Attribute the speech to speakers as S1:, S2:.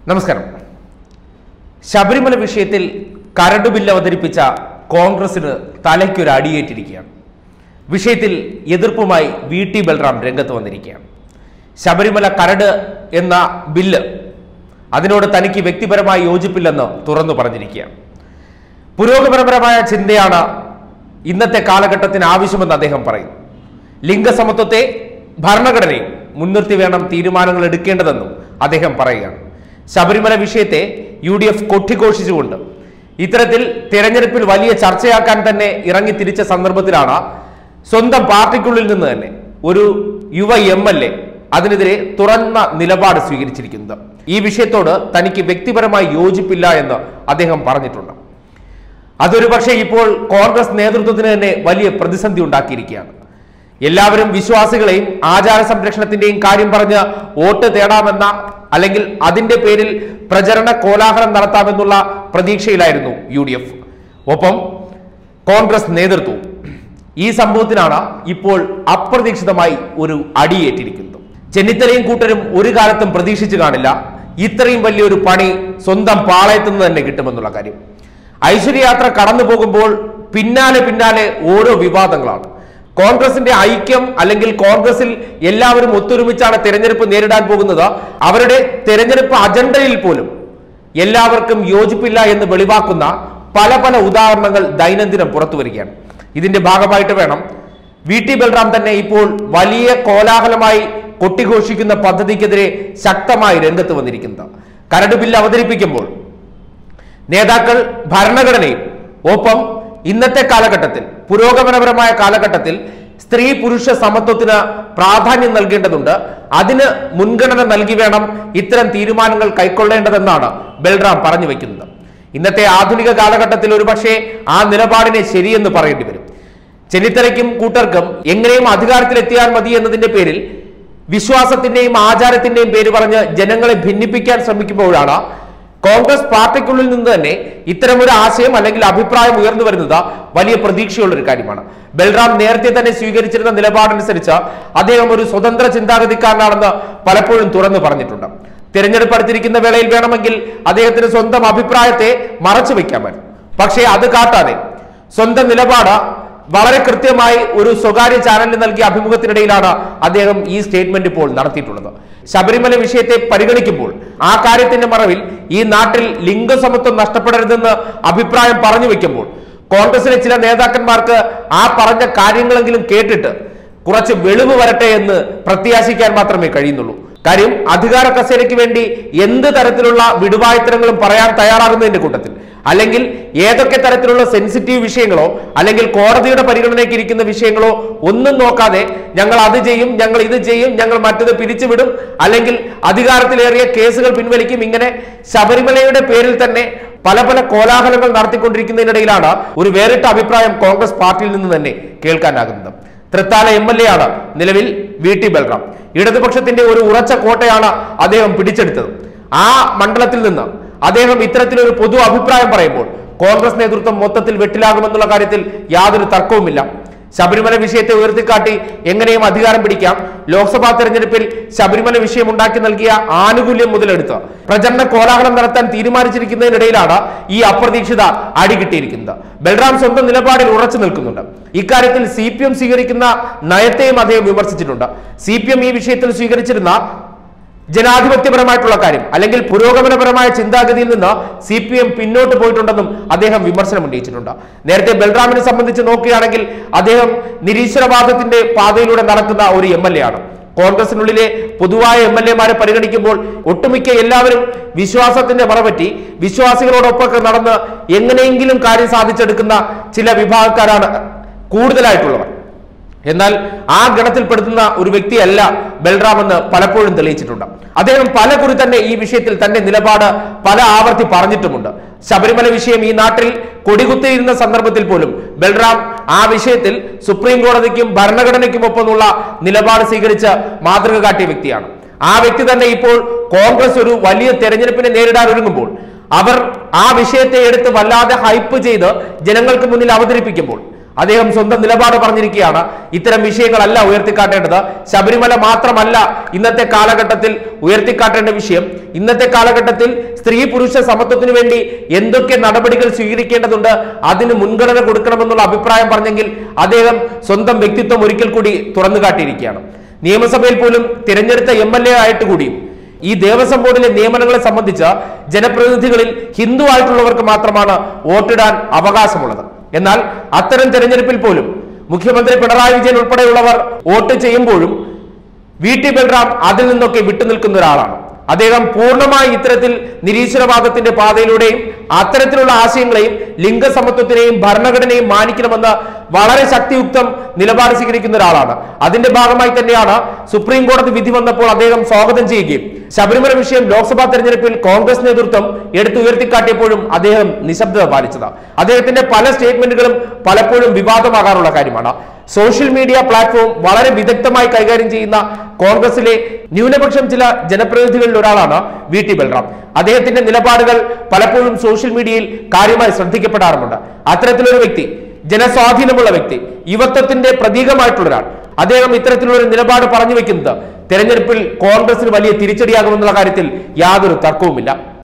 S1: നമസ്കാരം ശബരിമല വിഷയത്തിൽ കരട് ബില്ല് അവതരിപ്പിച്ച കോൺഗ്രസിന് തലയ്ക്കൊരു അടിയേറ്റിരിക്കുകയാണ് വിഷയത്തിൽ എതിർപ്പുമായി വി ടി ബൽറാം രംഗത്ത് വന്നിരിക്കുകയാണ് ശബരിമല കരട് എന്ന ബില്ല് അതിനോട് തനിക്ക് വ്യക്തിപരമായി യോജിപ്പില്ലെന്ന് തുറന്നു പറഞ്ഞിരിക്കുകയാണ് പുരോഗമനപരമായ ചിന്തയാണ് ഇന്നത്തെ കാലഘട്ടത്തിന് ആവശ്യമെന്ന് അദ്ദേഹം പറയുന്നു ലിംഗസമത്വത്തെ ഭരണഘടനയും മുൻനിർത്തി വേണം തീരുമാനങ്ങൾ എടുക്കേണ്ടതെന്നും അദ്ദേഹം പറയുകയാണ് ശബരിമല വിഷയത്തെ യു ഡി എഫ് കൊട്ടിഘോഷിച്ചുകൊണ്ട് ഇത്തരത്തിൽ തെരഞ്ഞെടുപ്പിൽ വലിയ ചർച്ചയാക്കാൻ തന്നെ ഇറങ്ങി തിരിച്ച സന്ദർഭത്തിലാണ് സ്വന്തം പാർട്ടിക്കുള്ളിൽ നിന്ന് തന്നെ ഒരു യുവ എം എൽ എ അതിനെതിരെ തുറന്ന നിലപാട് സ്വീകരിച്ചിരിക്കുന്നത് ഈ വിഷയത്തോട് തനിക്ക് വ്യക്തിപരമായി യോജിപ്പില്ല എന്ന് അദ്ദേഹം പറഞ്ഞിട്ടുണ്ട് അതൊരു പക്ഷേ ഇപ്പോൾ കോൺഗ്രസ് നേതൃത്വത്തിന് തന്നെ വലിയ പ്രതിസന്ധി ഉണ്ടാക്കിയിരിക്കുകയാണ് എല്ലാവരും വിശ്വാസികളെയും ആചാര സംരക്ഷണത്തിന്റെയും കാര്യം പറഞ്ഞ് വോട്ട് തേടാമെന്ന അല്ലെങ്കിൽ അതിന്റെ പേരിൽ പ്രചരണ കോലാഹലം നടത്താമെന്നുള്ള പ്രതീക്ഷയിലായിരുന്നു യു ഡി എഫ് ഒപ്പം കോൺഗ്രസ് നേതൃത്വവും ഈ സംഭവത്തിനാണ് ഇപ്പോൾ അപ്രതീക്ഷിതമായി ഒരു അടിയേറ്റിരിക്കുന്നത് ചെന്നിത്തലയും കൂട്ടരും ഒരു കാലത്തും പ്രതീക്ഷിച്ചു കാണില്ല ഇത്രയും വലിയൊരു പണി സ്വന്തം പാളയത്തു നിന്ന് തന്നെ കിട്ടുമെന്നുള്ള കാര്യം ഐശ്വര്യയാത്ര കടന്നു പോകുമ്പോൾ പിന്നാലെ പിന്നാലെ ഓരോ വിവാദങ്ങളാണ് കോൺഗ്രസിന്റെ ഐക്യം അല്ലെങ്കിൽ കോൺഗ്രസിൽ എല്ലാവരും ഒത്തൊരുമിച്ചാണ് തെരഞ്ഞെടുപ്പ് നേരിടാൻ പോകുന്നത് അവരുടെ തെരഞ്ഞെടുപ്പ് അജണ്ടയിൽ പോലും എല്ലാവർക്കും യോജിപ്പില്ല എന്ന് വെളിവാക്കുന്ന പല പല ഉദാഹരണങ്ങൾ ദൈനംദിനം പുറത്തു വരികയാണ് ഇതിന്റെ ഭാഗമായിട്ട് വേണം വി ടി ബൽറാം തന്നെ ഇപ്പോൾ വലിയ കോലാഹലമായി കൊട്ടിഘോഷിക്കുന്ന പദ്ധതിക്കെതിരെ ശക്തമായി രംഗത്ത് വന്നിരിക്കുന്നത് കരട് ബില്ല് അവതരിപ്പിക്കുമ്പോൾ നേതാക്കൾ ഭരണഘടനയും ഒപ്പം ഇന്നത്തെ കാലഘട്ടത്തിൽ പുരോഗമനപരമായ കാലഘട്ടത്തിൽ സ്ത്രീ പുരുഷ സമത്വത്തിന് പ്രാധാന്യം നൽകേണ്ടതുണ്ട് അതിന് മുൻഗണന നൽകി വേണം ഇത്തരം തീരുമാനങ്ങൾ കൈക്കൊള്ളേണ്ടതെന്നാണ് ബൽറാം പറഞ്ഞു വയ്ക്കുന്നത് ഇന്നത്തെ ആധുനിക കാലഘട്ടത്തിൽ ഒരുപക്ഷെ ആ നിലപാടിനെ ശരിയെന്ന് പറയേണ്ടി വരും ചെന്നിത്തലയ്ക്കും കൂട്ടർക്കും എങ്ങനെയും അധികാരത്തിലെത്തിയാൽ മതി എന്നതിന്റെ പേരിൽ വിശ്വാസത്തിന്റെയും ആചാരത്തിന്റെയും പേര് പറഞ്ഞ് ജനങ്ങളെ ഭിന്നിപ്പിക്കാൻ ശ്രമിക്കുമ്പോഴാണ് കോൺഗ്രസ് പാർട്ടിക്കുള്ളിൽ നിന്ന് തന്നെ ഇത്തരമൊരു ആശയം അല്ലെങ്കിൽ അഭിപ്രായം ഉയർന്നു വരുന്നത് വലിയ പ്രതീക്ഷയുള്ള ഒരു കാര്യമാണ് ബൽറാം നേരത്തെ തന്നെ സ്വീകരിച്ചിരുന്ന നിലപാടനുസരിച്ച് അദ്ദേഹം ഒരു സ്വതന്ത്ര ചിന്താഗതിക്കാരനാണെന്ന് പലപ്പോഴും തുറന്നു പറഞ്ഞിട്ടുണ്ട് തിരഞ്ഞെടുപ്പ് അടുത്തിരിക്കുന്ന വേളയിൽ വേണമെങ്കിൽ അദ്ദേഹത്തിന് സ്വന്തം അഭിപ്രായത്തെ മറച്ചു വെക്കാമായിരുന്നു പക്ഷേ അത് കാട്ടാതെ സ്വന്തം നിലപാട് വളരെ കൃത്യമായി ഒരു സ്വകാര്യ ചാനലിന് നൽകിയ അഭിമുഖത്തിനിടയിലാണ് അദ്ദേഹം ഈ സ്റ്റേറ്റ്മെന്റ് ഇപ്പോൾ നടത്തിയിട്ടുള്ളത് ശബരിമല വിഷയത്തെ പരിഗണിക്കുമ്പോൾ ആ കാര്യത്തിന്റെ മറവിൽ ഈ നാട്ടിൽ ലിംഗസമത്വം നഷ്ടപ്പെടരുതെന്ന് അഭിപ്രായം പറഞ്ഞു വെക്കുമ്പോൾ കോൺഗ്രസിലെ ചില നേതാക്കന്മാർക്ക് ആ പറഞ്ഞ കാര്യങ്ങളെങ്കിലും കേട്ടിട്ട് കുറച്ച് വെളിവ് വരട്ടെ എന്ന് പ്രത്യാശിക്കാൻ മാത്രമേ കഴിയുന്നുള്ളൂ കാര്യം അധികാര കസേരയ്ക്ക് വേണ്ടി എന്ത് തരത്തിലുള്ള വിടുവായുത്തരങ്ങളും പറയാൻ തയ്യാറാകുന്നതിന്റെ കൂട്ടത്തിൽ അല്ലെങ്കിൽ ഏതൊക്കെ തരത്തിലുള്ള സെൻസിറ്റീവ് വിഷയങ്ങളോ അല്ലെങ്കിൽ കോടതിയുടെ പരിഗണനയ്ക്ക് ഇരിക്കുന്ന വിഷയങ്ങളോ ഒന്നും നോക്കാതെ ഞങ്ങൾ അത് ചെയ്യും ഞങ്ങൾ ഇത് ചെയ്യും ഞങ്ങൾ മറ്റത് പിരിച്ചുവിടും അല്ലെങ്കിൽ അധികാരത്തിലേറിയ കേസുകൾ പിൻവലിക്കും ഇങ്ങനെ ശബരിമലയുടെ പേരിൽ തന്നെ പല പല കോലാഹലങ്ങൾ നടത്തിക്കൊണ്ടിരിക്കുന്നതിനിടയിലാണ് ഒരു വേറിട്ട അഭിപ്രായം കോൺഗ്രസ് പാർട്ടിയിൽ നിന്ന് തന്നെ കേൾക്കാനാകുന്നത് തൃത്താല എം എൽ എ ആണ് നിലവിൽ വി ടി ബൽറാം ഇടതുപക്ഷത്തിന്റെ ഒരു ഉറച്ച കോട്ടയാണ് അദ്ദേഹം പിടിച്ചെടുത്തത് ആ മണ്ഡലത്തിൽ നിന്ന് അദ്ദേഹം ഇത്തരത്തിലൊരു പൊതു അഭിപ്രായം പറയുമ്പോൾ കോൺഗ്രസ് നേതൃത്വം മൊത്തത്തിൽ വെട്ടിലാകുമെന്നുള്ള കാര്യത്തിൽ യാതൊരു തർക്കവുമില്ല ശബരിമല വിഷയത്തെ ഉയർത്തിക്കാട്ടി എങ്ങനെയും അധികാരം പിടിക്കാം ലോക്സഭാ തെരഞ്ഞെടുപ്പിൽ ശബരിമല വിഷയം ഉണ്ടാക്കി നൽകിയ ആനുകൂല്യം മുതലെടുത്ത് പ്രചരണ കോലാഹലം നടത്താൻ തീരുമാനിച്ചിരിക്കുന്നതിനിടയിലാണ് ഈ അപ്രതീക്ഷിത അടി കിട്ടിയിരിക്കുന്നത് ബൽറാം സ്വന്തം നിലപാടിൽ ഉറച്ചു നിൽക്കുന്നുണ്ട് ഇക്കാര്യത്തിൽ സി പി എം സ്വീകരിക്കുന്ന നയത്തെയും അദ്ദേഹം വിമർശിച്ചിട്ടുണ്ട് സി പി എം ഈ വിഷയത്തിൽ സ്വീകരിച്ചിരുന്ന ജനാധിപത്യപരമായിട്ടുള്ള കാര്യം അല്ലെങ്കിൽ പുരോഗമനപരമായ ചിന്താഗതിയിൽ നിന്ന് സി പി എം പിന്നോട്ട് പോയിട്ടുണ്ടെന്നും അദ്ദേഹം വിമർശനം ഉന്നയിച്ചിട്ടുണ്ട് നേരത്തെ ബൽറാമിനെ സംബന്ധിച്ച് നോക്കുകയാണെങ്കിൽ അദ്ദേഹം നിരീശ്വരവാദത്തിന്റെ പാതയിലൂടെ നടക്കുന്ന ഒരു എം എൽ എ ആണ് കോൺഗ്രസിനുള്ളിലെ പൊതുവായ എം എൽ എമാരെ പരിഗണിക്കുമ്പോൾ ഒട്ടുമിക്ക എല്ലാവരും വിശ്വാസത്തിന്റെ മറപറ്റി വിശ്വാസികളോടൊപ്പം നടന്ന് എങ്ങനെയെങ്കിലും കാര്യം സാധിച്ചെടുക്കുന്ന ചില വിഭാഗക്കാരാണ് കൂടുതലായിട്ടുള്ളവർ എന്നാൽ ആ ഗണത്തിൽപ്പെടുത്തുന്ന ഒരു വ്യക്തിയല്ല ബൽറാം എന്ന് പലപ്പോഴും തെളിയിച്ചിട്ടുണ്ട് അദ്ദേഹം പല കുറി തന്നെ ഈ വിഷയത്തിൽ തന്റെ നിലപാട് പല ആവർത്തി പറഞ്ഞിട്ടുമുണ്ട് ശബരിമല വിഷയം ഈ നാട്ടിൽ കൊടികുത്തിയിരുന്ന സന്ദർഭത്തിൽ പോലും ബൽറാം ആ വിഷയത്തിൽ സുപ്രീം കോടതിക്കും ഭരണഘടനയ്ക്കും ഒപ്പമുള്ള നിലപാട് സ്വീകരിച്ച് മാതൃക കാട്ടിയ വ്യക്തിയാണ് ആ വ്യക്തി തന്നെ ഇപ്പോൾ കോൺഗ്രസ് ഒരു വലിയ തെരഞ്ഞെടുപ്പിനെ നേരിടാൻ ഒരുങ്ങുമ്പോൾ അവർ ആ വിഷയത്തെ എടുത്ത് വല്ലാതെ ഹൈപ്പ് ചെയ്ത് ജനങ്ങൾക്ക് മുന്നിൽ അവതരിപ്പിക്കുമ്പോൾ അദ്ദേഹം സ്വന്തം നിലപാട് പറഞ്ഞിരിക്കുകയാണ് ഇത്തരം വിഷയങ്ങളല്ല ഉയർത്തിക്കാട്ടേണ്ടത് ശബരിമല മാത്രമല്ല ഇന്നത്തെ കാലഘട്ടത്തിൽ ഉയർത്തിക്കാട്ടേണ്ട വിഷയം ഇന്നത്തെ കാലഘട്ടത്തിൽ സ്ത്രീ പുരുഷ സമത്വത്തിന് വേണ്ടി എന്തൊക്കെ നടപടികൾ സ്വീകരിക്കേണ്ടതുണ്ട് അതിന് മുൻഗണന കൊടുക്കണമെന്നുള്ള അഭിപ്രായം പറഞ്ഞെങ്കിൽ അദ്ദേഹം സ്വന്തം വ്യക്തിത്വം ഒരിക്കൽ കൂടി തുറന്നു കാട്ടിയിരിക്കുകയാണ് നിയമസഭയിൽ പോലും തിരഞ്ഞെടുത്ത എം എൽ എ ആയിട്ട് കൂടിയും ഈ ദേവസ്വം ബോർഡിലെ നിയമനങ്ങളെ സംബന്ധിച്ച് ജനപ്രതിനിധികളിൽ ഹിന്ദു ആയിട്ടുള്ളവർക്ക് മാത്രമാണ് വോട്ടിടാൻ അവകാശമുള്ളത് എന്നാൽ അത്തരം തെരഞ്ഞെടുപ്പിൽ പോലും മുഖ്യമന്ത്രി പിണറായി വിജയൻ ഉൾപ്പെടെയുള്ളവർ വോട്ട് ചെയ്യുമ്പോഴും വി ടി ബൽറാം അതിൽ നിന്നൊക്കെ വിട്ടുനിൽക്കുന്ന ഒരാളാണ് അദ്ദേഹം പൂർണ്ണമായി ഇത്തരത്തിൽ നിരീശ്വരവാദത്തിന്റെ പാതയിലൂടെയും അത്തരത്തിലുള്ള ആശയങ്ങളെയും ലിംഗസമത്വത്തിനെയും ഭരണഘടനയും മാനിക്കണമെന്ന് വളരെ ശക്തിയുക്തം നിലപാട് സ്വീകരിക്കുന്ന ഒരാളാണ് അതിന്റെ ഭാഗമായി തന്നെയാണ് സുപ്രീം കോടതി വിധി വന്നപ്പോൾ അദ്ദേഹം സ്വാഗതം ചെയ്യുകയും ശബരിമല വിഷയം ലോക്സഭാ തെരഞ്ഞെടുപ്പിൽ കോൺഗ്രസ് നേതൃത്വം എടുത്തുയർത്തിക്കാട്ടിയപ്പോഴും അദ്ദേഹം നിശബ്ദത പാലിച്ചത് അദ്ദേഹത്തിന്റെ പല സ്റ്റേറ്റ്മെന്റുകളും പലപ്പോഴും വിവാദമാകാറുള്ള കാര്യമാണ് സോഷ്യൽ മീഡിയ പ്ലാറ്റ്ഫോം വളരെ വിദഗ്ധമായി കൈകാര്യം ചെയ്യുന്ന കോൺഗ്രസിലെ ന്യൂനപക്ഷം ചില ജനപ്രതിനിധികളിൽ ഒരാളാണ് വി ടി ബൽറാം അദ്ദേഹത്തിന്റെ നിലപാടുകൾ പലപ്പോഴും സോഷ്യൽ മീഡിയയിൽ കാര്യമായി ശ്രദ്ധിക്കപ്പെടാറുമുണ്ട് അത്തരത്തിലൊരു വ്യക്തി ജനസ്വാധീനമുള്ള വ്യക്തി യുവത്വത്തിന്റെ പ്രതീകമായിട്ടുള്ള ഒരാൾ അദ്ദേഹം ഇത്തരത്തിലുള്ള ഒരു നിലപാട് പറഞ്ഞു വെക്കുന്നത് തെരഞ്ഞെടുപ്പിൽ കോൺഗ്രസിന് വലിയ തിരിച്ചടിയാകുമെന്നുള്ള കാര്യത്തിൽ യാതൊരു തർക്കവുമില്ല